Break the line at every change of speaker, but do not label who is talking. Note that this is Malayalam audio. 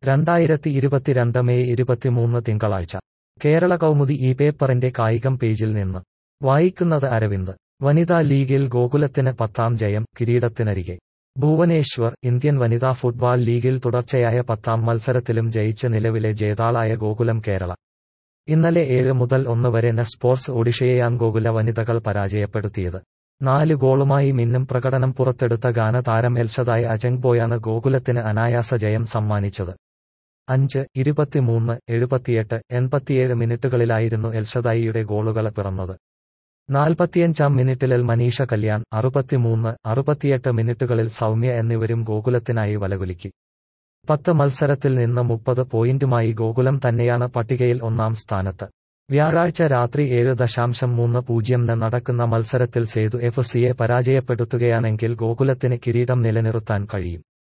രണ്ടായിരത്തി ഇരുപത്തിരണ്ട് മെയ് ഇരുപത്തിമൂന്ന് തിങ്കളാഴ്ച കേരള കൗമുദി ഈ പേപ്പറിന്റെ കായികം പേജിൽ നിന്ന് വായിക്കുന്നത് അരവിന്ദ് വനിതാ ലീഗിൽ ഗോകുലത്തിന് പത്താം ജയം കിരീടത്തിനരികെ ഭുവനേശ്വർ ഇന്ത്യൻ വനിതാ ഫുട്ബോൾ ലീഗിൽ തുടർച്ചയായ പത്താം മത്സരത്തിലും ജയിച്ച് നിലവിലെ ജേതാളായ ഗോകുലം കേരള ഇന്നലെ ഏഴ് മുതൽ ഒന്ന് വരെ ന സ്പോർട്സ് ഒഡിഷയെയാണ് ഗോകുല വനിതകൾ പരാജയപ്പെടുത്തിയത് നാല് ഗോളുമായി മിന്നും പ്രകടനം പുറത്തെടുത്ത ഗാന താരം എൽഷദായ് അജങ്ബോയാണ് ഗോകുലത്തിന് അനായാസ ജയം സമ്മാനിച്ചത് അഞ്ച് ഇരുപത്തിമൂന്ന് എഴുപത്തിയെട്ട് എൺപത്തിയേഴ് മിനിറ്റുകളിലായിരുന്നു എൽഷദായിയുടെ ഗോളുകൾ പിറന്നത് നാൽപ്പത്തിയഞ്ചാം മിനിറ്റിൽ മനീഷ കല്യാൺ അറുപത്തിമൂന്ന് അറുപത്തിയെട്ട് മിനിറ്റുകളിൽ സൗമ്യ എന്നിവരും ഗോകുലത്തിനായി വലകുലുക്കി പത്ത് മത്സരത്തിൽ നിന്ന് മുപ്പത് പോയിന്റുമായി ഗോകുലം തന്നെയാണ് പട്ടികയിൽ ഒന്നാം സ്ഥാനത്ത് വ്യാഴാഴ്ച രാത്രി ഏഴ് ദശാംശം മൂന്ന് പൂജ്യംന് നടക്കുന്ന മത്സരത്തിൽ സേതു എഫ് സിയെ പരാജയപ്പെടുത്തുകയാണെങ്കിൽ ഗോകുലത്തിന് കിരീടം നിലനിർത്താൻ കഴിയും